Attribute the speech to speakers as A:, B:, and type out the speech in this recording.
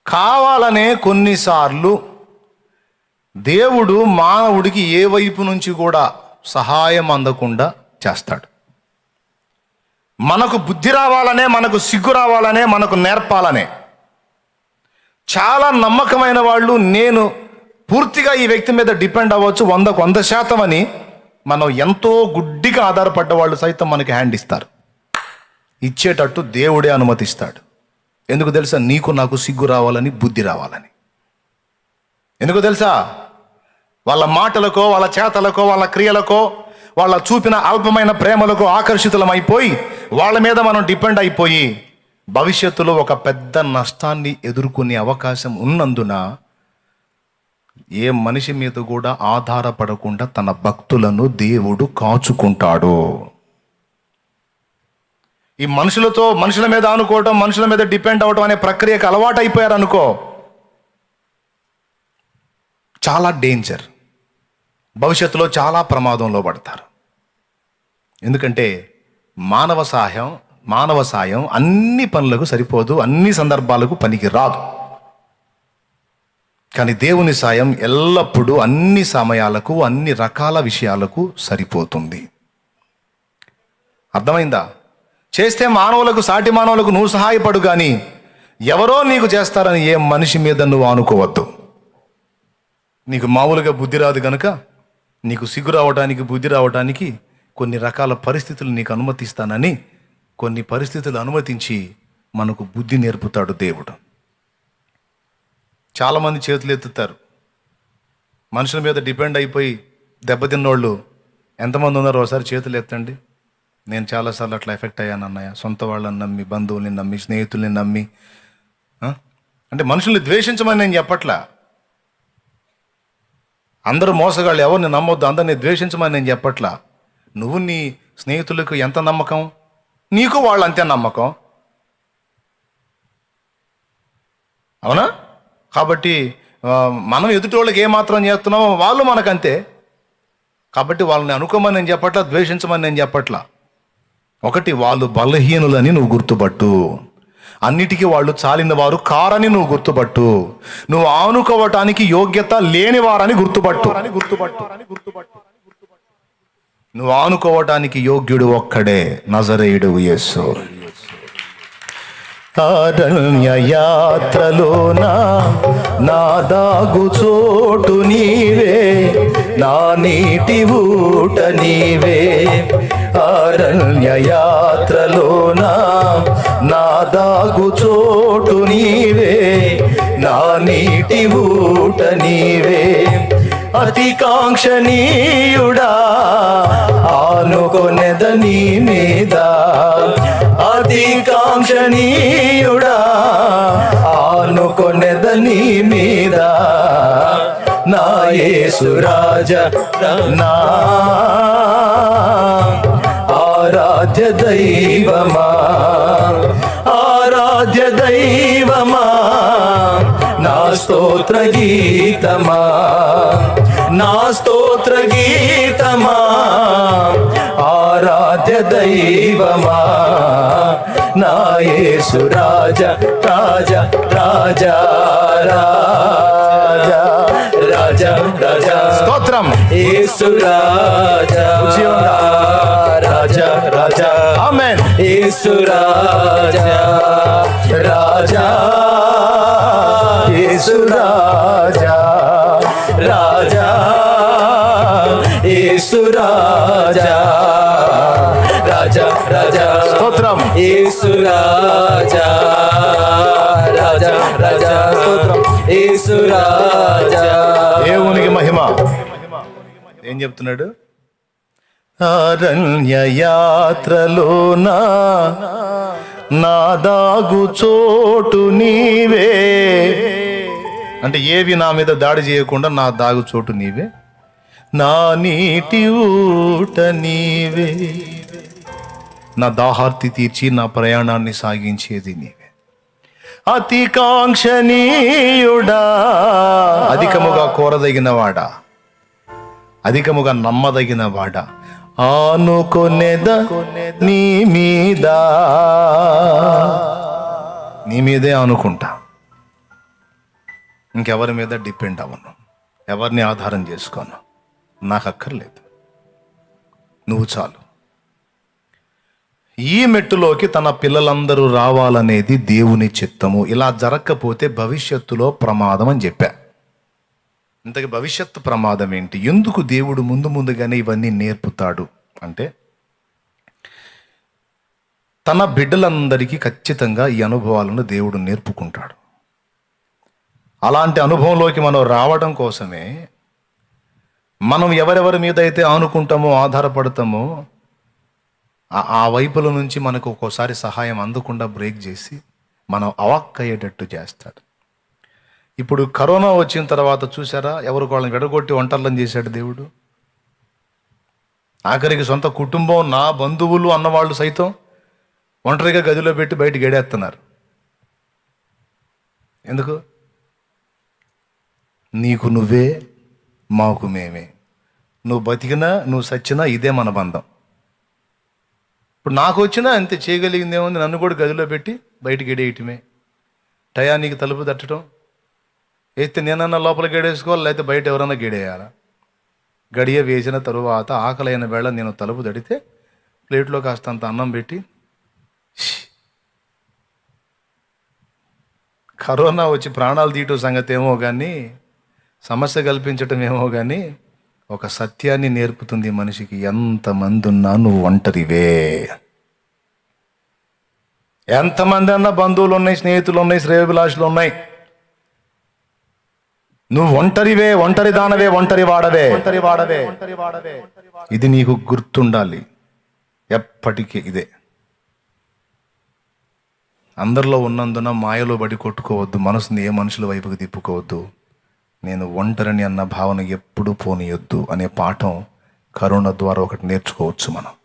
A: కావాలనే కొన్నిసార్లు దేవుడు మానవుడికి ఏ వైపు నుంచి కూడా సహాయం అందకుండా చేస్తాడు మనకు బుద్ధి రావాలనే మనకు సిగ్గు రావాలనే మనకు నేర్పాలనే చాలా నమ్మకమైన వాళ్ళు నేను పూర్తిగా ఈ వ్యక్తి మీద డిపెండ్ అవ్వచ్చు వందకు వంద శాతం అని మనం ఎంతో గుడ్డిగా ఆధారపడ్డ వాళ్ళు సైతం మనకి హ్యాండ్ ఇస్తారు ఇచ్చేటట్టు దేవుడే అనుమతిస్తాడు ఎందుకు తెలుసా నీకు నాకు సిగ్గు రావాలని బుద్ధి రావాలని ఎందుకు తెలుసా వాళ్ళ మాటలకో వాళ్ళ చేతలకో వాళ్ళ క్రియలకో వాళ్ళ చూపిన అల్పమైన ప్రేమలకు ఆకర్షితులమైపోయి వాళ్ళ మీద మనం డిపెండ్ అయిపోయి భవిష్యత్తులో ఒక పెద్ద నష్టాన్ని ఎదుర్కొనే అవకాశం ఉన్నందున ఏ మనిషి మీద కూడా ఆధారపడకుండా తన భక్తులను దేవుడు కాచుకుంటాడు ఈ మనుషులతో మనుషుల మీద అనుకోవటం మనుషుల మీద డిపెండ్ అవటం అనే ప్రక్రియకు అలవాటు అయిపోయారు అనుకో చాలా డేంజర్ భవిష్యత్తులో చాలా ప్రమాదంలో పడతారు ఎందుకంటే మానవ సహాయం మానవ సాయం అన్ని పనులకు సరిపోదు అన్ని సందర్భాలకు పనికి రాదు కానీ దేవుని సాయం ఎల్లప్పుడూ అన్ని సమయాలకు అన్ని రకాల విషయాలకు సరిపోతుంది అర్థమైందా చేస్తే మానవులకు సాటి మానవులకు నువ్వు సహాయపడు కానీ ఎవరో నీకు చేస్తారని ఏ మనిషి మీద నువ్వు ఆనుకోవద్దు నీకు మామూలుగా బుద్ధి రాదు కనుక నీకు సిగ్గు రావడానికి బుద్ధి రావడానికి కొన్ని రకాల పరిస్థితులు నీకు అనుమతిస్తానని కొన్ని పరిస్థితులు అనుమతించి మనకు బుద్ధి నేర్పుతాడు దేవుడు చాలామంది చేతులు ఎత్తుతారు మనుషుల మీద డిపెండ్ అయిపోయి దెబ్బతిన్నోళ్ళు ఎంతమంది ఉన్నారో ఒకసారి చేతులు ఎత్తండి నేను చాలాసార్లు అట్లా ఎఫెక్ట్ అయ్యాను అన్నయ్య సొంత వాళ్ళని నమ్మి బంధువుల్ని నమ్మి స్నేహితుల్ని నమ్మి ఆ? అంటే మనుషుల్ని ద్వేషించమని నేను చెప్పట్లా అందరూ మోసగాళ్ళు ఎవరిని నమ్మొద్దు అందరిని ద్వేషించమని నేను చెప్పట్లా నువ్వు నీ స్నేహితులకు ఎంత నమ్మకం నీకు వాళ్ళు అంతే నమ్మకం అవునా కాబట్టి ఆ, మనం ఎదుటి వాళ్ళకి ఏమాత్రం చేస్తున్నామో వాళ్ళు మనకంతే కాబట్టి వాళ్ళని అనుకోమని నేను చెప్పట్లా ద్వేషించమని నేను చెప్పట్లా ఒకటి వాళ్ళు బలహీనులని నువ్వు గుర్తుపట్టు అన్నిటికీ వాళ్ళు చాలిన వారు కారని నువ్వు గుర్తుపట్టు నువ్వు ఆనుకోవటానికి యోగ్యత లేని వారని గుర్తుపట్టు గుర్తుపట్టు నువ్వు ఆనుకోవటానికి యోగ్యుడు ఒక్కడే నజరేయుడు యేసు అరణ్య యాత్రలోన నా దాగు చోటు నీవే నా నీటి ఊట నీవే అరణ్య యాత్రలోన నా దాగు చోటు నీవే నా నీటి ఊట నీవే అతి కాంక్షణీయుడా ఆనుకొనెద నీ మీద అతి కాంక్షణీయుడా ఆనుకొనెద నీ మీద నా యేసురాజ నా ఆరాధ్య దైవమా ఆరాధ్య దైవమా నా స్తోత్ర గీతమా నా స్తోత్ర గీతమా ఆరాధ్య దైవమా నా యేసు రాజ రాజ రాజ రాజ రాజ రాజ స్తోత్రం యేసు రాజ రాజ రాజ ఆమేన్ యేసు రాజ రాజా యేసు రాజా రాజా యేసు రాజా రాజా రాజా స్తోత్రం యేసు రాజా రాజా రాజా స్తోత్రం యేసు రాజా దేవునికి మహిమ ఏం చెప్తున్నాడు అరణ్య యాత్రలోనా నా దాగు చోటు నీవే అంటే ఏవి నా మీద దాడి చేయకుండా నా దాగు చోటు నీవే నా నీటి ఊట నీవే నా దాహార్తి తీర్చి నా ప్రయాణాన్ని సాగించేది నీవే అతి కాంక్షణీయుడా అధికముగా కోరదగిన వాడా అధికముగా నమ్మదగిన వాడ ఆనుకొనేద నీ మీద నీ మీదే అనుకుంటా ఇంకెవరి మీద డిపెండ్ అవ్వను ఎవరిని ఆధారం చేసుకోను నాకు అక్కర్లేదు నువ్వు చాలు ఈ మెట్టులోకి తన పిల్లలందరూ రావాలనేది దేవుని చిత్తము ఇలా జరగకపోతే భవిష్యత్తులో ప్రమాదం అని చెప్పా ఇంతకి భవిష్యత్తు ప్రమాదం ఏంటి ఎందుకు దేవుడు ముందు ముందుగానే ఇవన్నీ నేర్పుతాడు అంటే తన బిడ్డలందరికీ ఖచ్చితంగా ఈ అనుభవాలను దేవుడు నేర్పుకుంటాడు అలాంటి అనుభవంలోకి మనం రావడం కోసమే మనం ఎవరెవరి మీద అయితే ఆనుకుంటామో ఆధారపడతామో ఆ- ఆ వైపుల నుంచి మనకు ఒక్కోసారి సహాయం అందకుండా బ్రేక్ చేసి మనం అవాక్కయ్యేటట్టు చేస్తాడు ఇప్పుడు కరోనా వచ్చిన తర్వాత చూసారా ఎవరు వాళ్ళని విడగొట్టి ఒంటర్లను చేశాడు దేవుడు ఆఖరికి సొంత కుటుంబం నా బంధువులు అన్నవాళ్ళు సైతం ఒంటరిగా గదిలో పెట్టి బయట గడేస్తున్నారు ఎందుకు నీకు నువ్వే మాకు మేమే నువ్వు బతికినా నువ్వు సచ్చినా ఇదే మన బంధం ఇప్పుడు నాకు వచ్చినా అంతే చేయగలిగింది ఏముంది నన్ను కూడా గదిలో పెట్టి బయటికి గడేయటమే టయానికి తలుపు తట్టడం అయితే నేనన్నా లోపల గడేసుకోవాలి లేకపోతే బయట ఎవరన్నా గడేయాలా గడియ వేసిన తరువాత ఆకలైన వేళ నేను తలుపు తడితే ప్లేట్లో కాస్తంత అన్నం పెట్టి "ష్." కరోనా వచ్చి ప్రాణాలు తీయటం సంగతి ఏమో కానీ సమస్య కల్పించటం ఏమో కానీ ఒక సత్యాన్ని నేర్పుతుంది మనిషికి ఎంతమంది ఉన్నా నువ్వు ఒంటరివే ఎంతమంది అన్నా బంధువులు ఉన్నాయి స్నేహితులు ఉన్నాయి శ్రేయభిలాషులు ఉన్నాయి నువ్వు ఒంటరివే ఒంటరి దానవే ఒంటరి వాడవే ఒంటరి వాడవే ఇది నీకు గుర్తుండాలి ఎప్పటికీ ఇదే అందరిలో ఉన్నందున మాయలో బడి కొట్టుకోవద్దు మనసుని ఏ మనుషుల వైపుకి తిప్పుకోవద్దు నేను ఒంటరిని అన్న భావన ఎప్పుడూ పోనీయొద్దు అనే పాఠం కరోనా ద్వారా ఒకటి నేర్చుకోవచ్చు మనం